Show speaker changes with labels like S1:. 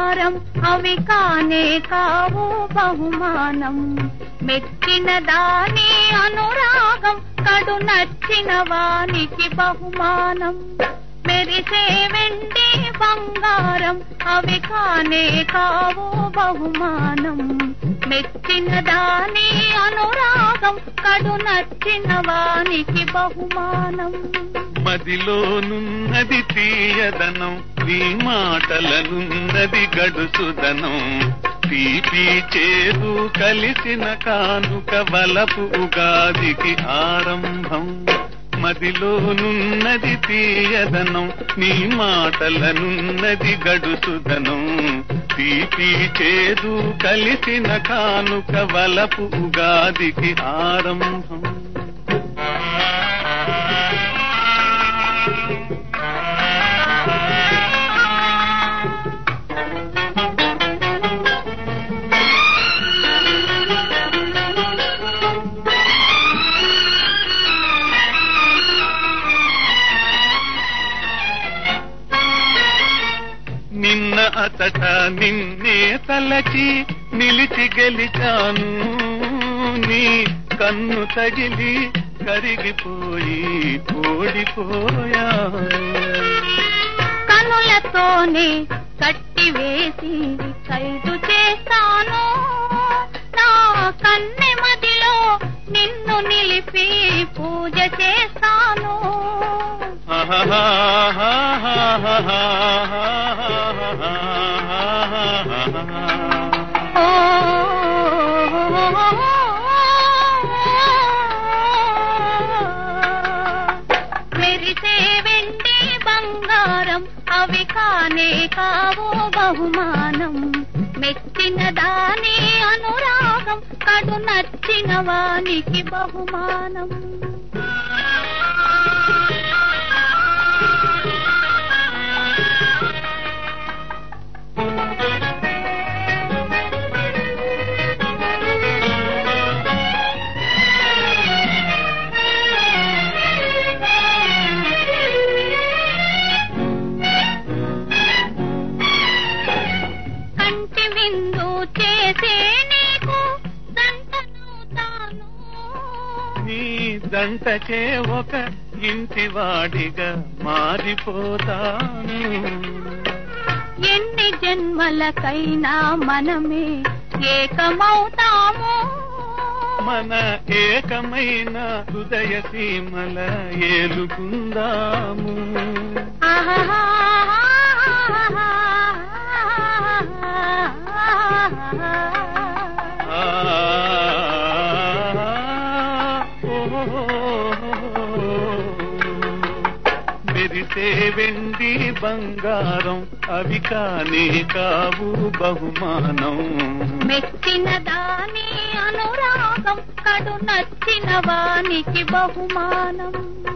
S1: బంగారం అవి కానే కావు బహుమానం మెచ్చిన దాని అనురాగం కడు నచ్చిన వానికి బహుమానం మెరిసే వెండి బంగారం అవి కానే కావు బహుమానం మెచ్చిన దాని అనురాగం కడు నచ్చిన వానికి బహుమానం
S2: మదిలోనున్నది తీయదనం నీ మాటలనున్నది గడుసుదనం తీపి చేదు కలిసిన కానుక వలపు ఉగాదికి ఆరంభం మదిలోనున్నది తీయదనం నీ మాటలనున్నది గడుసుదనం తీపి చేదు కలిసిన కానుక వలపు ఉగాదికి ఆరంభం నిన్న అతట నిన్నే తలచి నిలిచి గెలిచాను నీ కన్ను తగిలి కరిగిపోయి ఓడిపోయాను
S1: కనులతోనే కట్టి వేసి ఖైదు చేస్తాను నా కన్నె మదిలో నిన్ను నిలిపి పూజ చేస్తాను ఓ మెరిసే వెండి బంగారం అవి కానే కావు బహుమానం మెచ్చిన దాని అనురాగం కడు నచ్చిన వానికి బహుమానం కంటి విందు చేసే నీకు దండనవుతాను
S2: నీ దంటకే ఒక ఇంటి వాడిగా మారిపోతాను
S1: ఎన్ని జన్మలకైనా మనమే ఏకమవుతాము
S2: మన ఏకమైన హృదయ సీమల ఏలుకుందాము ఆ, మెరిసే వెండి బంగారం అవి కానే కావు బహుమానం
S1: మెచ్చిన దాని అనురాగం కడు నచ్చిన వానికి బహుమానం